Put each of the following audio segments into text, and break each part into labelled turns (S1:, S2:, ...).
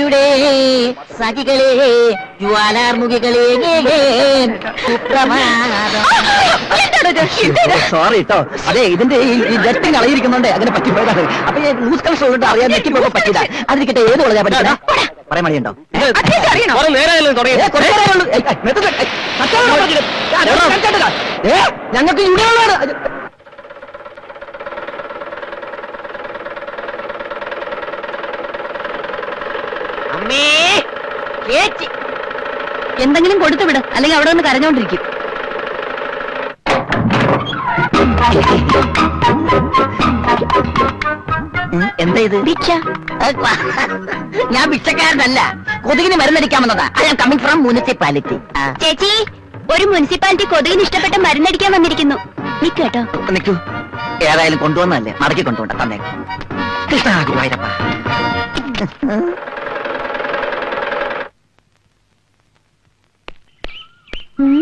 S1: സുന്ദരിയുടെ സഖികളെ ജ്വാലാർമുഖികളെ സുപ്രഭാതം
S2: സോറി കേട്ടോ അതെ ഇതിന്റെ ഈ ജസ്റ്റിംഗ് അളയിരിക്കുന്നുണ്ട് അങ്ങനെ പറ്റിപ്പോയതാണ് അപ്പൊ ഈ ലൂസ് കളർ ഷോൾഡ് അറിയാൻ നെറ്റിപ്പോയപ്പോ പറ്റില്ല അതിരിക്കട്ടെ ഏത് കൊള്ളാ പഠിക്കണേ പറയാൻ മടിയുണ്ടോ ഞങ്ങൾക്ക് യൂണിയനുള്ളതാണ്
S1: അമ്മേ ചേച്ചി
S3: എന്തെങ്കിലും കൊടുത്തു വിട് അല്ലെങ്കിൽ അവിടെ നിന്ന് കരഞ്ഞോണ്ടിരിക്കും
S2: എന്താ ഇത്
S3: ഭിക്ഷ
S1: ഞാൻ ഭിക്ഷക്കാരനല്ല കൊതുകിന് മരുന്നടിക്കാൻ വന്നതാ I am coming from municipality
S3: ചേച്ചി ഒരു മുനിസിപ്പാലിറ്റി കൊതുകിന് ഇഷ്ടപ്പെട്ട മരുന്നടിക്കാൻ വന്നിരിക്കുന്നു നിക്ക് കേട്ടോ
S2: നിൽക്കൂ ഏതായാലും കൊണ്ടുവന്നല്ലേ മടക്കി കൊണ്ടുപോണ്ട തന്നെ കൃഷ്ണ ഗുരുവായൂരപ്പ
S3: ഉം.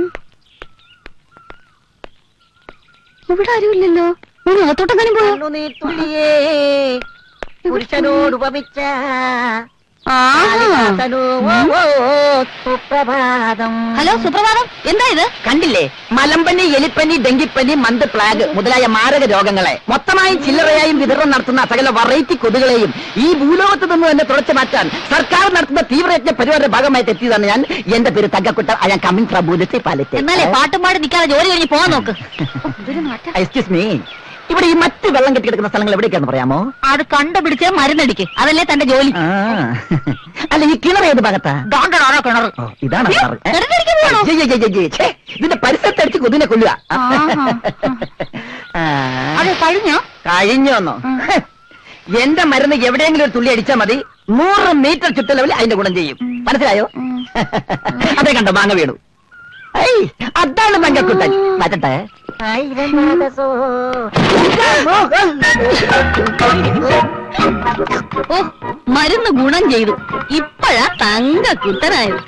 S3: ഇവിടെ ആരുമില്ലല്ലോ ഒരു അകത്തോട്ടെങ്ങാനും പോയോ
S1: തുള്ളിയേ പുരുഷനോട് ഉപമിച്ച
S3: ആഹാ.
S1: കാളിദാസനോ, ഓ, ഓ, ഓ, സുപ്രഭാതം
S3: ഹലോ സുപ്രഭാതം എന്താ ഇത്
S2: കണ്ടില്ലേ മലമ്പനി എലിപ്പനി ഡെങ്കിപ്പനി മന്ത് പ്ലാഗ് മുതലായ മാരക രോഗങ്ങളെ മൊത്തമായും ചില്ലറയായും വിതരണം നടത്തുന്ന സകല വെറൈറ്റി കൊതുകളെയും ഈ ഭൂലോകത്ത് നിന്ന് തന്നെ തുടച്ചു മാറ്റാൻ സർക്കാർ നടത്തുന്ന തീവ്രയജ്ഞ പരിപാടിയുടെ ഭാഗമായിട്ട് എത്തിയതാണ് ഞാൻ എന്റെ പേര് തగ్గക്കുട്ട I am coming from municipality
S3: എന്നാലേ പാട്ടും പാടി നിൽക്കാതെ ജോലി കഴിഞ്ഞ് പോകാൻ നോക്ക് ഇതൊരു നാട്ടം.
S2: എക്സ്ക്യൂസ് മീ ഇവിടെ ഈ മറ്റ് വെള്ളം കെട്ടി കിടക്കുന്ന സ്ഥലങ്ങൾ എവിടേക്കാന്ന് പറയാമോ
S3: അത് കണ്ടുപിടിച്ച് മരുന്നടിക്ക് അതല്ലേ തന്റെ ജോലി
S2: ആ. അല്ല ഈ കിണർ ഏത് ഭാഗത്താ
S3: ദാണ്ടടാണോ കിണർ
S2: ഓ, ഇതാണ്
S3: ഏ,
S2: കിണർ. ഏ?
S3: കിണറ്റിലേക്ക് പോകണോ?
S2: ജെ, ജെ, ജെ, ജെ, ജെ. ഛേ, ഇതിന്റെ പരിസരത്തടിച്ച് കൊതിനെ കൊല്ലുക
S3: ആഹാ.
S2: ആ.
S3: അത് കഴിഞ്ഞോ
S2: കഴിഞ്ഞോന്നോ
S3: ഉം.
S2: എന്റെ മരുന്ന് എവിടെയെങ്കിലും ഒരു തുള്ളി അടിച്ചാൽ മതി നൂറ് മീറ്റർ ചുറ്റളവിൽ അതിന്റെ ഗുണം ചെയ്യും മനസ്സിലായോ
S3: ഉം.
S2: അതേ കണ്ടോ മാങ്ങ വീണു ഐ അതാണ് തങ്കക്കുട്ടൻ മാറ്റട്ടെ
S3: ഓ മരുന്ന് ഗുണം ചെയ്തു ഇപ്പഴാ തങ്ക കുട്ടനായത്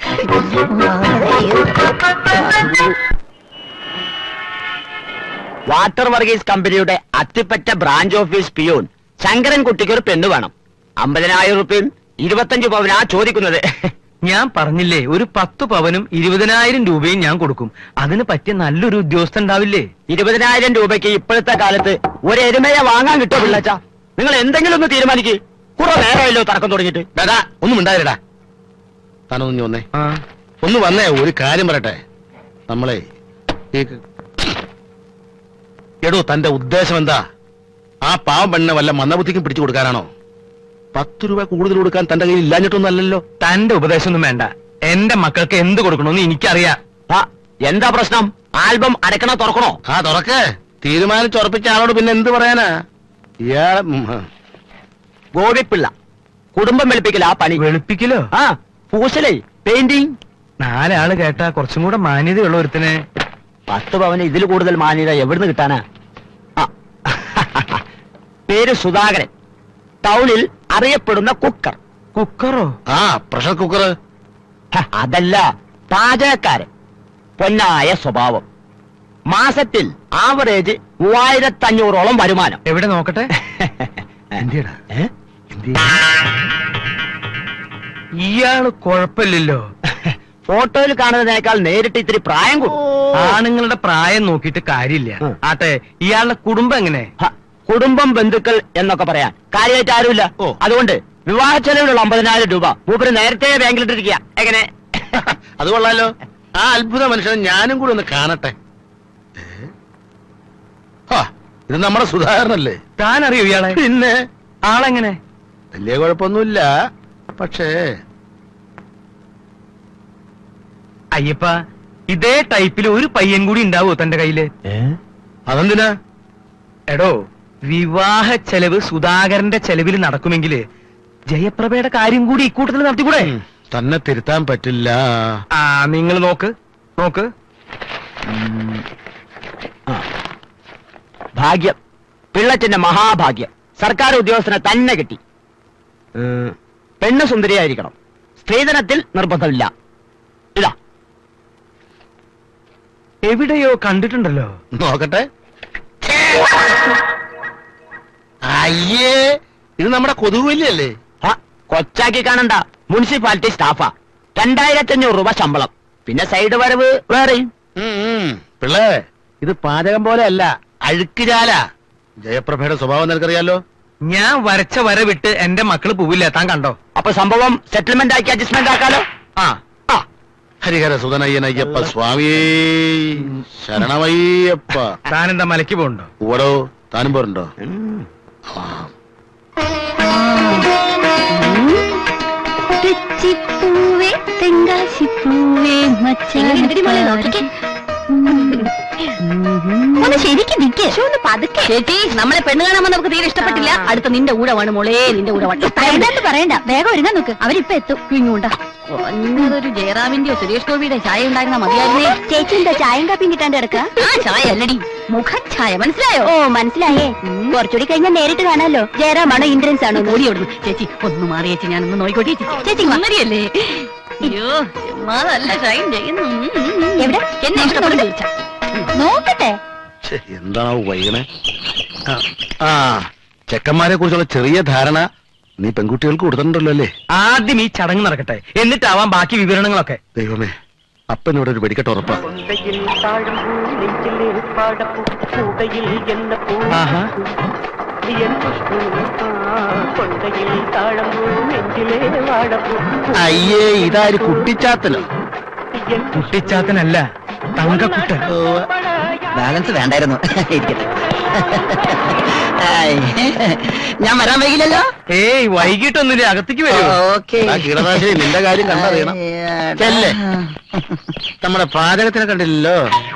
S4: വാട്ടർ വർഗീസ് കമ്പനിയുടെ Athippatta branch office peon Sankaran കുട്ടിക്ക് ഒരു പെണ്ണ് വേണം അമ്പതിനായിരം റുപ്യയും ഇരുപത്തഞ്ച് പവനാ ചോദിക്കുന്നത്
S5: ഞാൻ പറഞ്ഞില്ലേ ഒരു പത്ത് പവനും ഇരുപതിനായിരം രൂപയും ഞാൻ കൊടുക്കും അതിന് പറ്റിയ നല്ലൊരു ഉദ്യോഗസ്ഥൻ ഉണ്ടാവില്ലേ
S4: ഇരുപതിനായിരം രൂപയ്ക്ക് ഇപ്പോഴത്തെ കാലത്ത് ഒരു എരുമയെ വാങ്ങാൻ കിട്ടുമോ പിള്ളച്ച നിങ്ങൾ എന്തെങ്കിലും ഒന്ന് തീരുമാനിക്ക് കുറെ നേരമല്ലോ തർക്കം തുടങ്ങിയിട്ട്
S6: ഡാ ഒന്നും ഉണ്ടായിരടാ താനൊന്നു വന്നേ ഒന്ന് വന്നേ ഒരു കാര്യം പറയട്ടെ നമ്മളെ ഈ ക- എടോ തന്റെ ഉദ്ദേശം എന്താ ആ പാവം പെണ്ണിനെ വല്ല മന്ദബുദ്ധിക്കും പിടിച്ചു കൊടുക്കാനാണോ പത്ത് രൂപ കൂടുതൽ കൊടുക്കാൻ തന്റെ കയ്യിൽ ഇല്ലാഞ്ഞിട്ടൊന്നും അല്ലല്ലോ
S5: തന്റെ ഉപദേശമൊന്നും വേണ്ട എന്റെ മക്കൾക്ക് എന്ത് കൊടുക്കണമെന്ന് എനിക്കറിയാം
S4: ആ, എന്താ പ്രശ്നം ആൽബം അടക്കണോ തുറക്കണോ
S6: ആ തുറക്കേ തീരുമാനിച്ചുറപ്പിച്ച ആളോട് പിന്നെ എന്ത് പറയാനാ ഇയാളെ ഉം, ആ.
S4: ഗോപിപ്പിള്ള കുടുംബം വെളുപ്പിക്കല ആ പണി
S5: വെളുപ്പിക്കലോ
S4: ആ പൂശലേ പെയിന്റിങ്
S5: നാലാള് കേട്ടാ കുറച്ചും കൂടെ മാന്യതയുള്ള ഒരുത്തനെ
S4: പത്ത് പവന് ഇതിൽ കൂടുതൽ മാന്യത എവിടുന്ന് കിട്ടാനാ ആ. പേര് സുധാകരൻ ടൗണിൽ അറിയപ്പെടുന്ന കുക്കർ
S5: കുക്കറോ
S6: ആ പ്രഷർ കുക്കർ
S4: ഹ, അതല്ല പാചകക്കാരൻ പൊന്നായ സ്വഭാവം മാസത്തിൽ ആവറേജ് മൂവായിരത്തി അഞ്ഞൂറോളം വരുമാനം
S5: എവിടെ നോക്കട്ടെ എന്തിയടാ
S4: ഏ?
S5: ഇയാള് കുഴപ്പമില്ലല്ലോ
S4: ഫോട്ടോയിൽ കാണുന്നതിനേക്കാൾ നേരിട്ട് ഇത്തിരി പ്രായം കൂടും
S5: ആണുങ്ങളുടെ പ്രായം നോക്കിയിട്ട് കാര്യമില്ല
S4: ഉം.
S5: ആട്ടെ ഇയാളുടെ കുടുംബം എങ്ങനെ
S4: ഹ, കുടുംബം ബന്ധുക്കൾ എന്നൊക്കെ പറയാൻ കാര്യമായിട്ട് ആരുമില്ല
S6: ഓ.
S4: അതുകൊണ്ട് വിവാഹ ചെലവിലുള്ള അമ്പതിനായിരം രൂപ മൂപ്പര് നേരത്തെ ബാങ്കിലിട്ടിരിക്കുക എങ്ങനെ
S6: അത് കൊള്ളാലോ ആ അത്ഭുത മനുഷ്യനെ ഞാനും കൂടി ഒന്ന് കാണട്ടെ ഏ? ഹാ, ഇത് നമ്മുടെ സുധാകരനല്ലേ
S5: താൻ അറിയോ ഇയാളെ
S6: പിന്നെ
S5: ആളെങ്ങനെ
S6: വലിയ കുഴപ്പമൊന്നുമില്ല പക്ഷേ
S5: അയ്യപ്പ ഇതേ ടൈപ്പിൽ ഒരു പയ്യൻ കൂടി ഉണ്ടാവോ തന്റെ കയ്യില്
S6: അതെന്തിനാ
S5: എടോ വിവാഹ ചെലവ് സുധാകരന്റെ ചെലവിൽ നടക്കുമെങ്കില് ജയപ്രഭയുടെ കാര്യം കൂടി ഇക്കൂട്ടത്തിൽ നടത്തിക്കൂടെ
S6: ഉം, തന്നെ തിരുത്താൻ പറ്റില്ല
S5: ആ നിങ്ങൾ നോക്ക് നോക്ക്
S4: ആ. ഭാഗ്യം പിള്ളച്ചന്റെ മഹാഭാഗ്യം സർക്കാർ ഉദ്യോഗസ്ഥനെ തന്നെ കിട്ടി ഏ, പെണ്ണ് സുന്ദരിയായിരിക്കണം സ്ത്രീധനത്തിൽ നിർബന്ധമില്ല ഇതാ
S5: എവിടെയോ കണ്ടിട്ടുണ്ടല്ലോ
S6: നോക്കട്ടെ അയ്യേ ഇത് നമ്മുടെ കൊതുകുവല്ലിയല്ലേ
S4: ഹ, കൊച്ചാക്കി കാണണ്ട മുനിസിപ്പാലിറ്റി സ്റ്റാഫാ രണ്ടായിരത്തി അഞ്ഞൂറ് രൂപ ശമ്പളം പിന്നെ സൈഡ് വരവ് വേറെയും
S6: ഉം, ഉം. പിള്ളേ ഇത് പാചകം പോലെ അല്ല അഴുക്കുചാല ജയപ്രഭയുടെ സ്വഭാവം നിനക്കറിയാലോ
S5: ഞാൻ വരച്ച വര വിട്ട് എന്റെ മക്കള് പോവില്ല താൻ കണ്ടോ
S4: അപ്പൊ സംഭവം സെറ്റിൽമെന്റ് ആക്കി അഡ്ജസ്റ്റ്മെന്റ് ആക്കാലോ
S5: ആ
S4: ആ
S6: ഹരിഹര സുതനയ്യനയ്യപ്പ സ്വാമിയേ ശരണമയ്യപ്പ
S5: താനെന്താ മലയ്ക്ക് പോകണ്ടോ
S6: ഓടോ താനും പോരുണ്ടോ
S3: തെച്ചിപ്പൂവേ തെങ്കാശിപ്പൂവേ മച്ചാൻ ഒന്ന് ശരിക്കും നിക്ക് ഒന്ന് പതുക്കെ
S1: ചേച്ചി നമ്മളെ പെണ്ണ് കാണാൻ നമുക്ക് തീരെ ഇഷ്ടപ്പെട്ടില്ല അടുത്ത നിന്റെ ഊഴമാണ് മോളെ നിന്റെ ഊഴമാണ്
S3: വേണ്ടെന്ന് പറയണ്ട വേഗം ഒരുങ്ങാൻ നോക്ക് അവരിപ്പൊ എത്തും
S1: ഇങ്ങോട്ടാ കുറഞ്ഞതൊരു ജയറാമിന്റെയോ സുരേഷ് ഗോപിയുടെ ചായ ഉണ്ടായിരുന്ന മതിയായിരുന്നേ
S3: ചേച്ചി എന്താ ചായയും കാപ്പിയും കിട്ടാണ്ട് കിടക്ക
S1: ആ ചായ അല്ലടി മുഖഛായ മനസ്സിലായോ
S3: ഓ മനസ്സിലായേ കുറച്ചുകൂടി കഴിഞ്ഞാൽ നേരിട്ട് കാണാലോ ജയറാമാണോ ഇൻഷുറൻസ് ആണോ
S1: ഓടി ഓടുന്നു ചേച്ചി ഒന്ന് മാറി ചേച്ചി ഞാനൊന്ന് നോയിക്കോട്ടെ ചേച്ചി ചേച്ചി മന്നരിയല്ലേ അയ്യോ ചുമ്മാതല്ല ഷൈൻ ചെയ്യുന്നു ഉം, ഉം, ഉം.
S3: എവിടെ?
S1: എന്നെ ഇഷ്ടപ്പെട്ടു ചോദിച്ചാ
S3: നോക്കട്ടെ
S6: ഛെ, എന്താണോ വൈകണേ ആ, ആ ചെക്കന്മാരെ കുറിച്ചുള്ള ചെറിയ ധാരണ നീ പെൺകുട്ടികൾക്ക് കൊടുത്തിട്ടുണ്ടല്ലോ അല്ലേ
S5: ആദ്യം ഈ ചടങ്ങ് നടക്കട്ടെ എന്നിട്ടാവാം ബാക്കി വിവരണങ്ങളൊക്കെ
S6: ദൈവമേ അപ്പനോട് ഒരു വെടിക്കെട്ട് ഉറപ്പാ
S5: ആഹാ
S6: അയ്യേ ഇതാര് കുട്ടിച്ചാത്തലോ
S5: കുട്ടിച്ചാത്തനല്ല തങ്കക്കുട്ടൻ
S2: ബാലൻസ് വേണ്ടായിരുന്നു ഇരിക്കട്ടെ ഹായ്. ഞാൻ വരാൻ വൈകില്ലല്ലോ
S5: ഏയ് വൈകിട്ടൊന്നുമില്ല അകത്തേക്ക് വരൂ
S2: ഓക്കെ
S6: ആ കീടനാശിനി നിന്റെ കാര്യം കണ്ടറിയണം ചെല്ല്. നമ്മുടെ പാചകത്തിനെ കണ്ടില്ലല്ലോ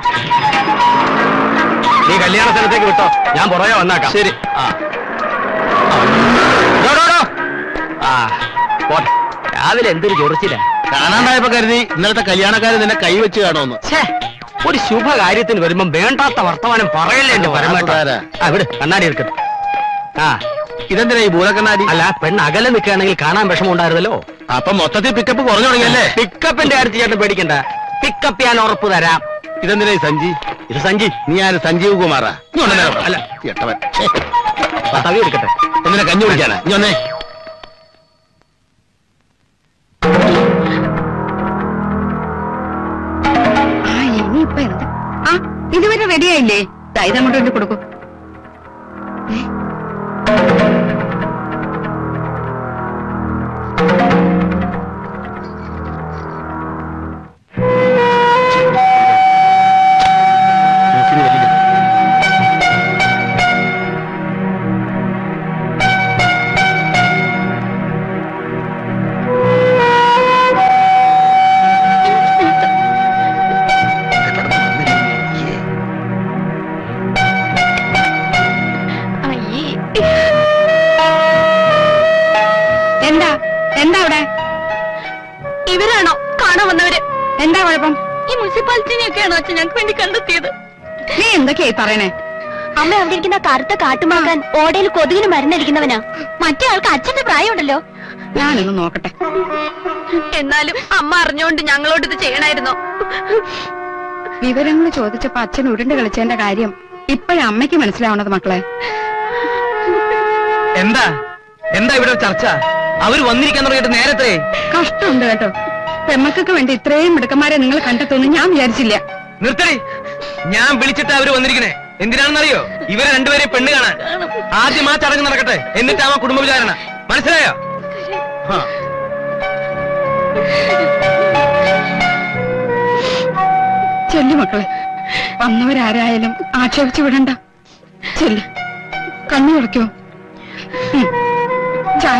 S4: നീ കല്യാണ സ്ഥലത്തേക്ക് വിട്ടോ ഞാൻ പുറകെ വന്നാക്കാം ശരി ആ ഡോ, ഡോ, ഡോ. ആ പോട്ടെ രാവിലെ എന്തൊരു ചൊറിച്ചില്ല
S6: കാണാണ്ടായപ്പോ കരുതി ഇന്നലത്തെ കല്യാണക്കാരൻ നിന്നെ കൈവച്ച് കാണുമെന്ന്
S4: ഒരു ശുഭകാര്യത്തിന് വരുമ്പം വേണ്ടാത്ത വർത്തമാനം പറയല്ലേ എന്റെ പരമേട്ട
S6: അതാരാ?
S4: ആ വിട് കണ്ണാടി എടുക്കട്ടെ ആ
S6: ഇതെന്തിനാ ഈ ഭൂതക്കണ്ണാടി
S4: അല്ല പെണ്ണ് അകലെ നിൽക്കുകയാണെങ്കിൽ കാണാൻ വിഷമം ഉണ്ടായിരുന്നല്ലോ
S6: അപ്പൊ മൊത്തത്തിൽ പിക്കപ്പ് കുറഞ്ഞു തുടങ്ങിയല്ലേ
S4: പിക്കപ്പിന്റെ കാര്യത്തിൽ ചേട്ടൻ പേടിക്കണ്ട പിക്കപ്പ് ഞാൻ ഉറപ്പ് തരാം
S6: ഇതെന്തിനാ ഈ സഞ്ജി
S4: ഇത് സഞ്ജി
S6: നീ ആര് സഞ്ജീവ് കുമാറാ നീ ഒന്ന് നേരെ വാ.
S4: അല്ല.
S6: എട്ടവൻ ഛേ.
S4: ആ, തവി എടുക്കട്ടെ
S6: എന്തിനാ കഞ്ഞി കുടിക്കാനാ നീ ഒന്നേ
S1: ആ ഇനിയിപ്പൊ എന്ത് ആ ഇതുവരെ റെഡിയായില്ലേ ഇതങ്ങോട്ട് വേണ്ടി കൊടുക്കും
S6: മൂക്കിന് വലിയ
S1: എന്താ എന്താ അവിടെ ഇവരാണോ കാണാൻ വന്നവര് എന്താ കുഴപ്പം ഈ മുനിസിപ്പാലിറ്റിനെയൊക്കെയാണോ അച്ഛൻ ഞങ്ങൾക്ക് വേണ്ടി കണ്ടെത്തിയത് നീ എന്തൊക്കെയായി പറയണേ
S3: അമ്മ അവിടെ ഇരിക്കുന്ന ആ കറുത്ത കാട്ടുമാക്കാൻ ഓടയിൽ കൊതുകിന് മരുന്നടിക്കുന്നവനാ മറ്റേ ആൾക്ക് അച്ഛന്റെ പ്രായമുണ്ടല്ലോ
S1: ഞാനൊന്ന് നോക്കട്ടെ
S3: എന്നാലും അമ്മ അറിഞ്ഞുകൊണ്ട് ഞങ്ങളോട് ഇത് ചെയ്യണായിരുന്നോ
S1: വിവരങ്ങൾ ചോദിച്ചപ്പോ അച്ഛൻ ഉരുണ്ട് കളിച്ചതിന്റെ കാര്യം ഇപ്പോഴാ അമ്മയ്ക്ക് മനസ്സിലാവണത് മക്കളെ
S5: എന്താ എന്താ ഇവിടെ ചർച്ച അവര് വന്നിരിക്കാൻ തുടങ്ങിയിട്ട് നേരത്തെ
S1: കഷ്ടമുണ്ട് കേട്ടോ പെമ്മക്കൊക്കെ വേണ്ടി ഇത്രയും മിടുക്കന്മാരെ നിങ്ങൾ കണ്ടെത്തുമെന്ന് ഞാൻ വിചാരിച്ചില്ല
S5: നിർത്തടി ഞാൻ വിളിച്ചിട്ട് അവര് വന്നിരിക്കണേ എന്തിനാണെന്നറിയോ ഇവരെ രണ്ടുപേരെ പെണ്ണ് കാണാൻ ആദ്യം ആ ചടങ്ങ് നടക്കട്ടെ എന്നിട്ടാവാ കുടുംബ വിചാരണ മനസ്സിലായോ ആ.
S1: ചെല്ലു മക്കളെ വന്നവരാരായാലും ആക്ഷേപിച്ചു വിടണ്ട ചെല്ലു കണ്ണു തുറക്കോ ചായ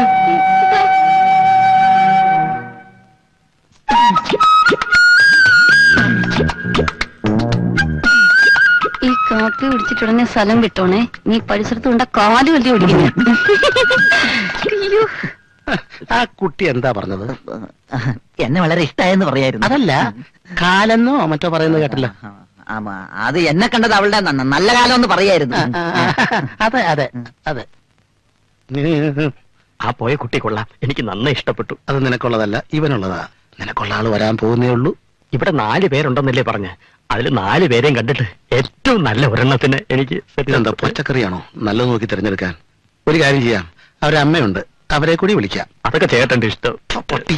S1: ഈ കാപ്പി കുടിച്ചിട്ടുടനെ സ്ഥലം വിട്ടോണേ നീ പരിസരത്ത് കൊണ്ട കാല് വലിയ ഓടിക്കുന്നു അയ്യോ
S6: ആ കുട്ടി എന്താ പറഞ്ഞത്
S2: എന്നെ വളരെ ഇഷ്ടമായെന്ന് പറയായിരുന്നു
S6: അതല്ല കാലെന്നോ മറ്റോ പറയുന്നത് കേട്ടല്ലോ
S2: ആമാ അത് എന്നെ കണ്ടത് അവളുടെ ന- നല്ല കാലം എന്ന് പറയായിരുന്നു
S6: അതെ അതെ അതെ
S4: ആ പോയ കുട്ടി കൊള്ളാം എനിക്ക് നന്നായി ഇഷ്ടപ്പെട്ടു
S6: അത് നിനക്കുള്ളതല്ല ഇവനുള്ളതാ നിനക്കുള്ള ആള് വരാൻ പോകുന്നേ ഉള്ളൂ
S4: ഇവിടെ നാല് പേരുണ്ടെന്നല്ലേ പറഞ്ഞ അതിൽ നാല് പേരെയും കണ്ടിട്ട് ഏറ്റവും നല്ല ഒരെണ്ണത്തിന് എനിക്ക് set
S6: ഇതെന്താ
S4: ചെയ്തു.
S6: പച്ചക്കറിയാണോ നല്ലത് നോക്കി തിരഞ്ഞെടുക്കാൻ ഒരു കാര്യം ചെയ്യാം അവരെ അമ്മയുണ്ട് അവരെ കൂടി വിളിക്കാം
S4: അതൊക്കെ ചേട്ടന്റെ ഇഷ്ടം
S6: പൊട്ടി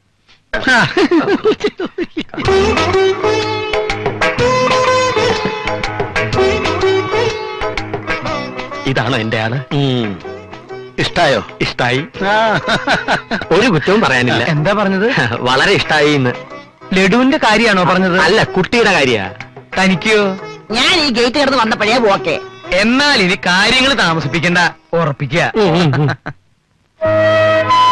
S4: ഇതാണോ എന്റെ ആള്
S6: ഉം. ഇഷ്ടായോ
S4: ഇഷ്ടായി
S6: ആ.
S4: ഒരു കുറ്റവും പറയാനില്ല
S5: എന്താ പറഞ്ഞത്
S4: വളരെ ഇഷ്ടായി എന്ന്
S5: ലഡുവിന്റെ കാര്യാണോ പറഞ്ഞത്
S4: അല്ല കുട്ടിയുടെ കാര്യ
S5: തനിക്കോ
S2: ഞാൻ ഈ ഗേറ്റ് കിടന്ന് വന്നപ്പോഴേ ഓക്കെ
S5: എന്നാൽ ഇനി കാര്യങ്ങൾ താമസിപ്പിക്കണ്ട ഉറപ്പിക്കുക